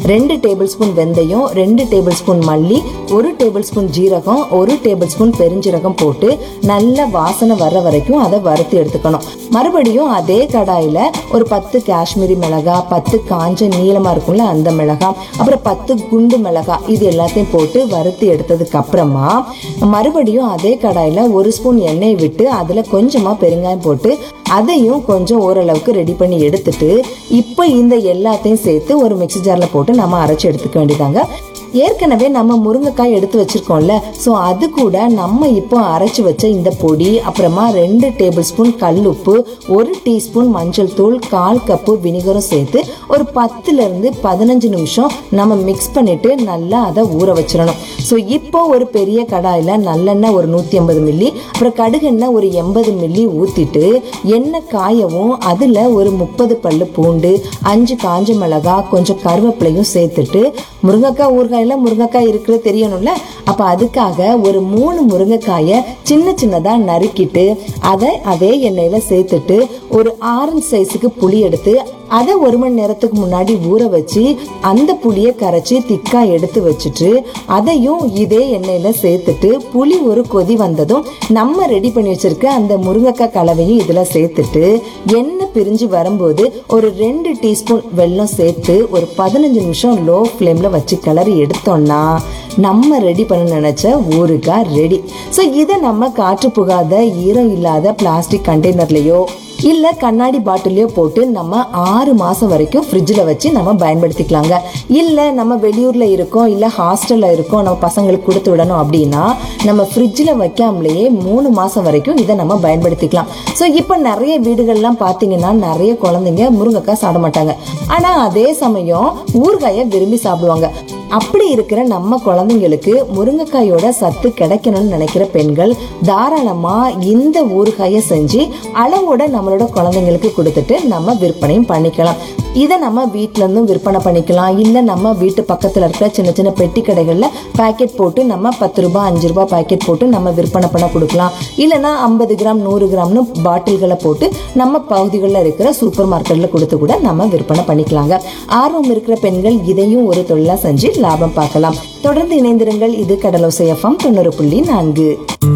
ரெண்டு table spoon வெந்தயம் ரெண்டு டேபிள் ஸ்பூன் மல்லி ஒரு டேபிள் ஸ்பூன் ஜீரகம் ஒரு டேபிள் ஸ்பூன் பெருஞ்சீரகம் போட்டு நல்ல வாசனை வர்ற வரைக்கும் அதை வறுத்து எடுத்துக்கணும் மறுபடியும் அதே கடாயில ஒரு பத்து காஷ்மீரி மிளகா பத்து காஞ்ச நீளமா இருக்கும்ல அந்த மிளகா அப்புறம் பத்து குண்டு மிளகா இது எல்லாத்தையும் போட்டு வறுத்து எடுத்ததுக்கு அப்புறமா மறுபடியும் அதே கடாயில ஒரு ஸ்பூன் எண்ணெய் விட்டு அதுல கொஞ்சமா பெருங்காயம் போட்டு அதையும் கொஞ்சம் ஓரளவுக்கு ரெடி பண்ணி எடுத்துட்டு இப்போ இந்த எல்லாத்தையும் சேர்த்து ஒரு மிக்ஸி ஜார்ல போட்டு நம்ம அரைச்சு எடுத்துக்க வேண்டியதாங்க ஏற்கனவே நம்ம முருங்கைக்காய் எடுத்து வச்சிருக்கோம்ல ஸோ அது கூட நம்ம இப்போ அரைச்சு வச்ச இந்த பொடி அப்புறமா ரெண்டு டேபிள் ஸ்பூன் கல்லுப்பு ஒரு டீஸ்பூன் மஞ்சள் தூள் கால் கப்பு வினிகரும் சேர்த்து ஒரு பத்துல இருந்து பதினஞ்சு நிமிஷம் நம்ம மிக்ஸ் பண்ணிட்டு நல்லா அதை ஊற வச்சிடணும் ஸோ இப்போ ஒரு பெரிய கடாயில நல்லெண்ணெய் ஒரு நூத்தி ஐம்பது மில்லி அப்புறம் கடுகெண்ணெய் ஒரு எண்பது மில்லி ஊத்திட்டு எண்ணெய் காயவும் அதுல ஒரு முப்பது பல்லு பூண்டு அஞ்சு காஞ்ச மிளகா கொஞ்சம் கருவேப்பிலையும் சேர்த்துட்டு முருங்கைக்காய் ஊறுகாயில முருங்கைக்காய் இருக்கிறது தெரியணும்ல அப்ப அதுக்காக ஒரு மூணு முருங்கைக்காயை சின்ன சின்னதா நறுக்கிட்டு அதை அதே எண்ணெயில சேர்த்துட்டு ஒரு ஆரஞ்சு சைஸுக்கு புளி எடுத்து அதை ஒரு மணி நேரத்துக்கு முன்னாடி ஊற வச்சு அந்த புளியை கரைச்சி திக்கா எடுத்து வச்சுட்டு அதையும் இதே எண்ணெயில சேர்த்துட்டு புளி ஒரு கொதி வந்ததும் நம்ம ரெடி பண்ணி வச்சிருக்க அந்த முருங்கைக்காய் கலவையும் இதுல சேர்த்துட்டு எண்ணெய் பிரிஞ்சு வரும்போது ஒரு ரெண்டு டீஸ்பூன் வெல்லம் சேர்த்து ஒரு பதினஞ்சு நிமிஷம் லோ ஃப்ளேம்ல வச்சு கிளறி எடுத்தோம்னா நம்ம ரெடி பண்ண நினைச்ச ஊறுகாய் ரெடி ஸோ இதை நம்ம காற்று புகாத ஈரம் இல்லாத பிளாஸ்டிக் கண்டெய்னர்லயோ இல்ல கண்ணாடி பாட்டிலையோ போட்டு நம்ம ஆறு மாசம் வரைக்கும் ஃப்ரிட்ஜில் வச்சு நம்ம பயன்படுத்திக்கலாங்க இல்ல நம்ம வெளியூர்ல இருக்கோம் இல்ல ஹாஸ்டல்ல இருக்கோம் நம்ம பசங்களுக்கு கொடுத்து விடணும் அப்படின்னா நம்ம ஃப்ரிட்ஜில் வைக்காமலேயே மூணு மாசம் வரைக்கும் இதை நம்ம பயன்படுத்திக்கலாம் ஸோ இப்போ நிறைய வீடுகள்லாம் பார்த்தீங்கன்னா நிறைய குழந்தைங்க முருங்கைக்காய் சாப்பிட மாட்டாங்க ஆனா அதே சமயம் ஊறுகாயை விரும்பி சாப்பிடுவாங்க அப்படி இருக்கிற நம்ம குழந்தைங்களுக்கு முருங்கைக்காயோட சத்து கிடைக்கணும்னு நினைக்கிற பெண்கள் தாராளமா இந்த ஊறுகாயை செஞ்சு அளவோட நம்மளோட குழந்தைங்களுக்கு கொடுத்துட்டு நம்ம விற்பனையும் பண்ணிக்கலாம் இதை நம்ம வீட்ல இருந்தும் விற்பனை பண்ணிக்கலாம் இல்ல நம்ம வீட்டு பக்கத்துல இருக்கிற சின்ன சின்ன பெட்டி கடைகள்ல பாக்கெட் போட்டு நம்ம பத்து ரூபாய் அஞ்சு ரூபாய் பாக்கெட் போட்டு நம்ம விற்பனை பண்ண கொடுக்கலாம் இல்லைன்னா ஐம்பது கிராம் நூறு கிராம்னு பாட்டில்களை போட்டு நம்ம பகுதிகளில் இருக்கிற சூப்பர் மார்க்கெட்ல கொடுத்து கூட நம்ம விற்பனை பண்ணிக்கலாங்க ஆர்வம் இருக்கிற பெண்கள் இதையும் ஒரு தொழிலா செஞ்சு லாபம் பார்க்கலாம் தொடர்ந்து இணைந்திருங்கள் இது கடலோசை எஃப்எம் தொண்ணூறு புள்ளி நான்கு